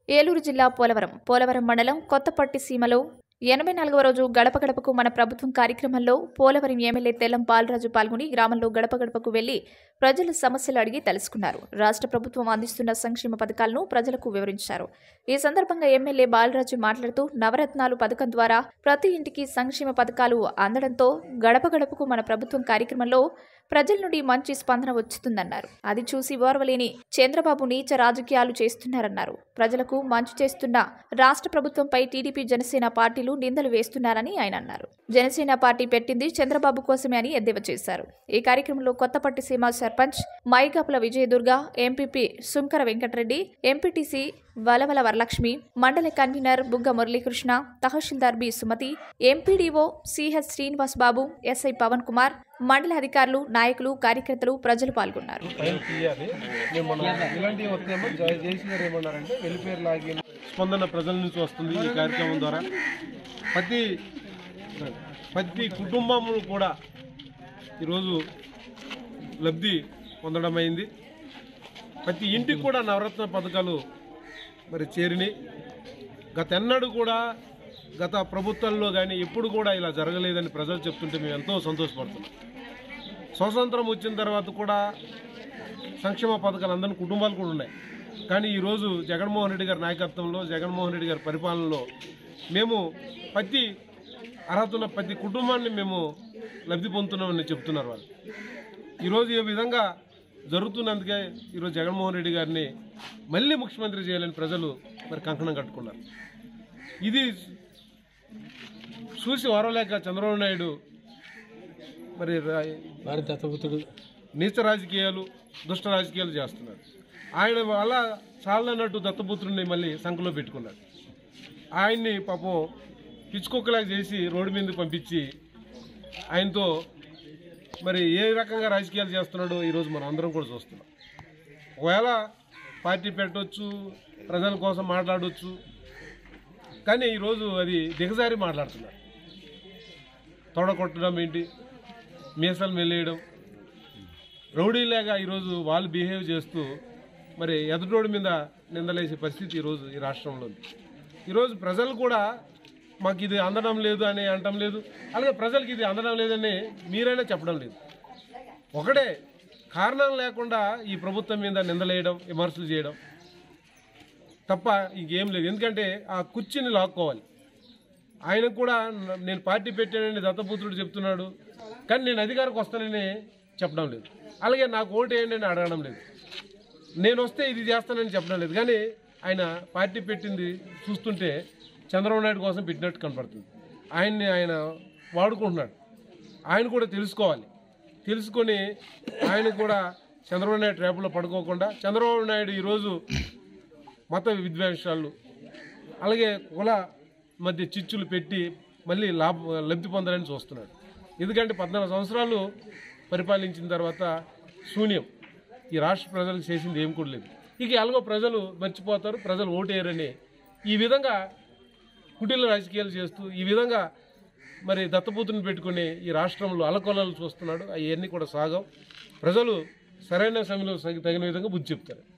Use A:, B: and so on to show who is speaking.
A: ఏలూరు జిల్లా పోలవరం పోలవరం మండలం కొత్తపట్టి సీమలో ఎనభై నాలుగవ రోజు గడప గడపకు మన ప్రభుత్వం కార్యక్రమంలో పోలవరం ఎమ్మెల్యే తెల్లం బాలరాజు పాల్గొని గ్రామంలో గడప గడపకు వెళ్లి ప్రజల సమస్యలు అడిగి తెలుసుకున్నారు రాష్ట్ర ప్రభుత్వం అందిస్తున్న సంక్షేమ పథకాలను ప్రజలకు వివరించారు ఈ సందర్భంగా ఎమ్మెల్యే బాలరాజు మాట్లాడుతూ నవరత్నాలు పథకం ద్వారా ప్రతి ఇంటికి సంక్షేమ పథకాలు అందడంతో గడప గడపకు మన ప్రభుత్వం కార్యక్రమంలో ప్రజల నుండి మంచి స్పందన వచ్చుతుందన్నారు అది చూసి ఓర్వలేని చంద్రబాబు నీచ రాజకీయాలు చేస్తున్నారన్నారు ప్రజలకు మంచి చేస్తున్న రాష్ట్ర ప్రభుత్వంపై టీడీపీ జనసేన పార్టీలు నిందలు వేస్తున్నారని ఆయన అన్నారు జనసేన పార్టీ పెట్టింది చంద్రబాబు కోసమే అని ఎద్దేవా చేశారు ఈ కార్యక్రమంలో Kothapattiseema sarpanch Maigapula Vijayadurga MPP Sunkara Venkatareddy MPTC Valavala Varalakshmi mandal convener Bugga Muralikrishna tahsildar B Sumathi MPDO CH Srinivas Babu SI Pavan Kumar mandal అధికారులు నాయకులు కార్యకర్తలు ప్రజలు పాల్గొన్నారు
B: టైం తీయాలి మేము మన ఇలాంటివి వస్తేమో జయ జయశ్రీ గారు ఏమన్నారంటే వెలిఫేర్ లాగిన్ స్పందన ప్రజల నుంచి వస్తుంది ఈ కార్యక్రమం ద్వారా ప్రతి ప్రతి కుటుంబము కూడా ఈరోజు లబ్ధి పొందడం అయింది ప్రతి ఇంటికి కూడా నవరత్న పథకాలు మరి చేరినాయి గత ఎన్నడూ కూడా గత ప్రభుత్వంలో కానీ ఎప్పుడు కూడా ఇలా జరగలేదని ప్రజలు చెప్తుంటే మేము ఎంతో సంతోషపడుతున్నాం స్వతంత్రం వచ్చిన తర్వాత కూడా సంక్షేమ పథకాలు అందరి కుటుంబాలు కూడా ఉన్నాయి కానీ ఈరోజు జగన్మోహన్ రెడ్డి గారి నాయకత్వంలో జగన్మోహన్ రెడ్డి గారి పరిపాలనలో మేము ప్రతి అర్హత ఉన్న ప్రతి కుటుంబాన్ని మేము లబ్ధి పొందుతున్నామని చెప్తున్నారు వాళ్ళు ఈరోజు ఈ విధంగా జరుగుతున్నందుకే ఈరోజు జగన్మోహన్ రెడ్డి గారిని మళ్ళీ ముఖ్యమంత్రి చేయాలని ప్రజలు మరి కంకణం కట్టుకున్నారు ఇది చూసి వరలేక చంద్రబాబు నాయుడు మరి రా-
C: వారి దత్తపుత్రుడు
B: నీచ రాజకీయాలు దుష్ట రాజకీయాలు చేస్తున్నారు ఆయన వల్ల చాలన్నట్టు దత్తపుత్రుడిని మళ్ళీ సంఖలో పెట్టుకున్నాడు ఆయన్ని పాపం పిచ్చుకొక్కలాగా చేసి రోడ్డు మీద పంపించి ఆయనతో మరి ఏ రకంగా రాజకీయాలు చేస్తున్నాడో ఈరోజు మనం అందరం కూడా చూస్తున్నాం ఒకవేళ పార్టీ పెట్టవచ్చు ప్రజల కోసం మాట్లాడవచ్చు కానీ ఈరోజు అది దిగజారి మాట్లాడుతున్నారు తొడ కొట్టడం ఏంటి మీసాలు మెల్లేయడం రౌడీలాగా ఈరోజు వాళ్ళు బిహేవ్ చేస్తూ మరి ఎదుటోడి మీద నిందలేసే పరిస్థితి ఈరోజు ఈ రాష్ట్రంలో ఉంది ఈరోజు ప్రజలు కూడా మాకు ఇది అందడం లేదు అని అనటం లేదు అలాగే ప్రజలకి ఇది అందడం లేదని మీరైనా చెప్పడం లేదు ఒకటే కారణం లేకుండా ఈ ప్రభుత్వం మీద నిందలేయడం విమర్శలు చేయడం తప్ప ఇంకేం లేదు ఎందుకంటే ఆ కుర్చీని లాక్కోవాలి ఆయన కూడా న- నేను పార్టీ పెట్టానని దత్తపుత్రుడు చెప్తున్నాడు కానీ నేను అధికారికి వస్తానని చెప్పడం లేదు అలాగే నాకు ఓటు వేయండి అని అడగడం లేదు నేను వస్తే ఇది చేస్తానని చెప్పడం లేదు కానీ ఆయన పార్టీ పెట్టింది చూస్తుంటే చంద్రబాబు నాయుడు కోసం పెట్టినట్టు కనపడుతుంది ఆయన్ని ఆయన వాడుకుంటున్నాడు ఆయన కూడా తెలుసుకోవాలి తెలుసుకొని ఆయన కూడా చంద్రబాబు నాయుడు ట్రాప్లో పడుకోకుండా చంద్రబాబు నాయుడు ఈరోజు మత విద్వేషాలు అలాగే కుల మధ్య చిచ్చులు పెట్టి మళ్ళీ లాభ లబ్ధి పొందాలని చూస్తున్నాడు ఎందుకంటే పద్నాలుగు సంవత్సరాలు పరిపాలించిన తర్వాత శూన్యం ఈ రాష్ట్ర ప్రజలకు చేసింది ఏం కూడా లేదు ఇక ఎలాగో ప్రజలు మర్చిపోతారు ప్రజలు ఓటేయరని ఈ విధంగా కుటీల రాజకీయాలు చేస్తూ ఈ విధంగా మరి దత్తపుత్రుని పెట్టుకుని ఈ రాష్ట్రంలో అలకొలలు చూస్తున్నాడు అవన్నీ కూడా సాగం ప్రజలు సరైన సమయంలో తగిన విధంగా బుద్ధి చెప్తారు